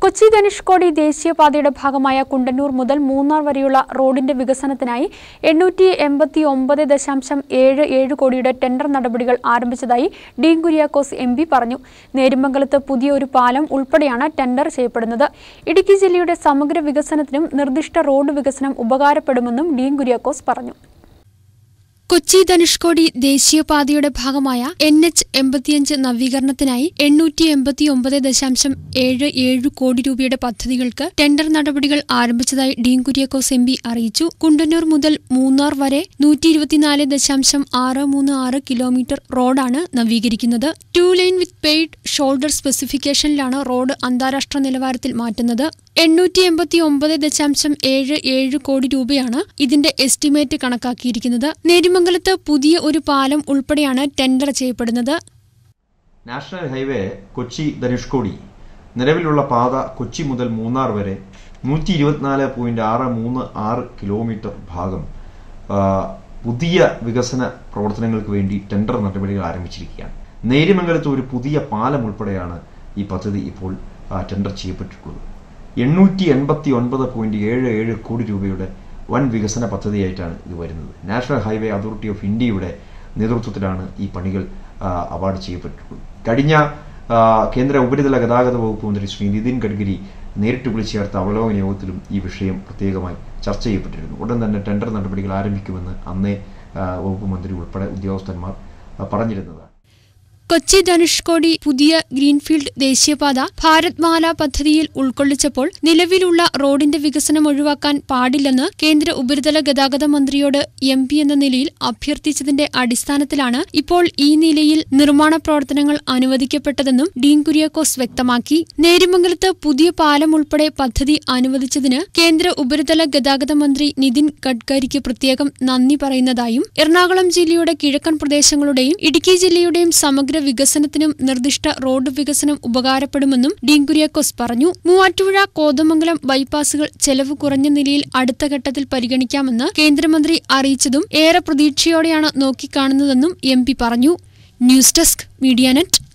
കൊച്ചി ധനുഷ്കോടി ദേശീയപാതയുടെ ഭാഗമായ കുണ്ടന്നൂർ മുതൽ മൂന്നാർ വരെയുള്ള റോഡിന്റെ വികസനത്തിനായി എണ്ണൂറ്റി എൺപത്തി ഒമ്പത് ദശാംശം ഏഴ് ഏഴ് കോടിയുടെ ടെൻഡർ നടപടികൾ ആരംഭിച്ചതായി ഡീൻ കുര്യാക്കോസ് എം പി പറഞ്ഞു നേരുമംഗലത്ത് പുതിയ ഒരു പാലം ഉൾപ്പെടെയാണ് ടെൻഡർ ചെയ്യപ്പെടുന്നത് ഇടുക്കി ജില്ലയുടെ സമഗ്ര വികസനത്തിനും നിർദ്ദിഷ്ട റോഡ് വികസനം ഉപകാരപ്പെടുമെന്നും ഡീൻ കുര്യാക്കോസ് പറഞ്ഞു കൊച്ചി ധനുഷ്കോടി ദേശീയപാതയുടെ ഭാഗമായ എൻ എച്ച് എൺപത്തിയഞ്ച് നവീകരണത്തിനായി എണ്ണൂറ്റി എൺപത്തി ഒമ്പത് ദശാംശം ഏഴ് ഏഴ് കോടി രൂപയുടെ പദ്ധതികൾക്ക് ടെൻഡർ നടപടികൾ ആരംഭിച്ചതായി ഡീൻ കുര്യാക്കോസ് എം പി അറിയിച്ചു കുണ്ടന്നൂർ മുതൽ മൂന്നാർ വരെ നൂറ്റി ഇരുപത്തിനാല് ദശാംശം ആറ് മൂന്ന് ആറ് കിലോമീറ്റർ റോഡാണ് നവീകരിക്കുന്നത് two lane with paved shoulder സ്പെസിഫിക്കേഷനിലാണ് റോഡ് അന്താരാഷ്ട്ര നിലവാരത്തിൽ മാറ്റുന്നത് എണ്ണൂറ്റി എൺപത്തി ഒമ്പത് ദശാംശം ഏഴ് ഏഴ് കോടി രൂപയാണ് ഇതിന്റെ എസ്റ്റിമേറ്റ് കണക്കാക്കിയിരിക്കുന്നത് നേരിമംഗലത്ത് പുതിയ ഒരു പാലം ഉൾപ്പെടെയാണ് ടെൻഡർ ചെയ്യപ്പെടുന്നത് നാഷണൽ ഹൈവേ കൊച്ചി ധനുഷ്കോടി നിലവിലുള്ള പാത കൊച്ചി മുതൽ മൂന്നാർ വരെ നൂറ്റി ഇരുപത്തിനാല് പോയിന്റ് ആറ് മൂന്ന് ആറ് കിലോമീറ്റർ ഭാഗം ആ, പുതിയ വികസന പ്രവർത്തനങ്ങൾക്ക് വേണ്ടി ടെൻഡർ നടപടികൾ ആരംഭിച്ചിരിക്കുകയാണ് നേര്യമംഗലത്ത് ഒരു പുതിയ പാലം ഉൾപ്പെടെയാണ് ഈ പദ്ധതി ഇപ്പോൾ ആ, ടെൻഡർ ചെയ്യപ്പെട്ടിട്ടുള്ളത് എണ്ണൂറ്റി എൺപത്തി ഒൻപത് പോയിന്റ് ഏഴ് ഏഴ് കോടി രൂപയുടെ വൻ വികസന പദ്ധതിയായിട്ടാണ് ഇത് വരുന്നത് നാഷണൽ ഹൈവേ അതോറിറ്റി ഓഫ് ഇന്ത്യയുടെ നേതൃത്വത്തിലാണ് ഈ പണികൾ ആ, അവാർഡ് ചെയ്യപ്പെട്ടിട്ടുള്ളത് കഴിഞ്ഞ ആ, കേന്ദ്ര ഉപരിതല ഗതാഗത വകുപ്പ് മന്ത്രി ശ്രീ നിതിൻ ഗഡ്കരി നേരിട്ട് വിളിച്ചു ചേർത്ത അവലോകന യോഗത്തിലും ഈ വിഷയം പ്രത്യേകമായി ചർച്ച ചെയ്യപ്പെട്ടിരുന്നു ഉടൻ തന്നെ ടെൻഡർ നടപടികൾ ആരംഭിക്കുമെന്ന് അന്നേ ആ, വകുപ്പ് മന്ത്രി ഉൾപ്പെടെ ഉദ്യോഗസ്ഥന്മാർ ആ, പറഞ്ഞിരുന്നതാണ് കൊച്ചി ധനുഷ്കോടി പുതിയ ഗ്രീൻഫീൽഡ് ദേശീയപാത ഭാരത് മാല പദ്ധതിയിൽ ഉൾക്കൊള്ളിച്ചപ്പോൾ നിലവിലുള്ള റോഡിന്റെ വികസനം ഒഴിവാക്കാൻ പാടില്ലെന്ന് കേന്ദ്ര ഉപരിതല ഗതാഗത മന്ത്രിയോട് എം പി എന്ന നിലയിൽ അഭ്യർത്ഥിച്ചതിന്റെ അടിസ്ഥാനത്തിലാണ് ഇപ്പോൾ ഈ നിലയിൽ നിർമ്മാണ പ്രവർത്തനങ്ങൾ അനുവദിക്കപ്പെട്ടതെന്നും ഡീൻ കുര്യാക്കോസ് വ്യക്തമാക്കി നേരിമംഗലത്ത് പുതിയ പാലം ഉൾപ്പെടെ പദ്ധതി അനുവദിച്ചതിന് കേന്ദ്ര ഉപരിതല ഗതാഗത മന്ത്രി നിതിൻ ഗഡ്കരിക്ക് പ്രത്യേകം നന്ദി പറയുന്നതായും എറണാകുളം ജില്ലയുടെ കിഴക്കൻ പ്രദേശങ്ങളുടെയും ഇടുക്കി ജില്ലയുടെയും സമഗ്ര വികസനത്തിനും നിർദ്ദിഷ്ട റോഡ് വികസനം ഉപകാരപ്പെടുമെന്നും ഡീൻ കുര്യാക്കോസ് പറഞ്ഞു മൂവാറ്റുപുഴ കോതമംഗലം ബൈപ്പാസുകൾ ചെലവ് കുറഞ്ഞ നിലയിൽ അടുത്ത ഘട്ടത്തിൽ പരിഗണിക്കാമെന്ന് കേന്ദ്രമന്ത്രി അറിയിച്ചതും ഏറെ പ്രതീക്ഷയോടെയാണ് നോക്കിക്കാണുന്നതെന്നും എം പി പറഞ്ഞു ന്യൂസ് ഡെസ്ക് മീഡിയ നെറ്റ്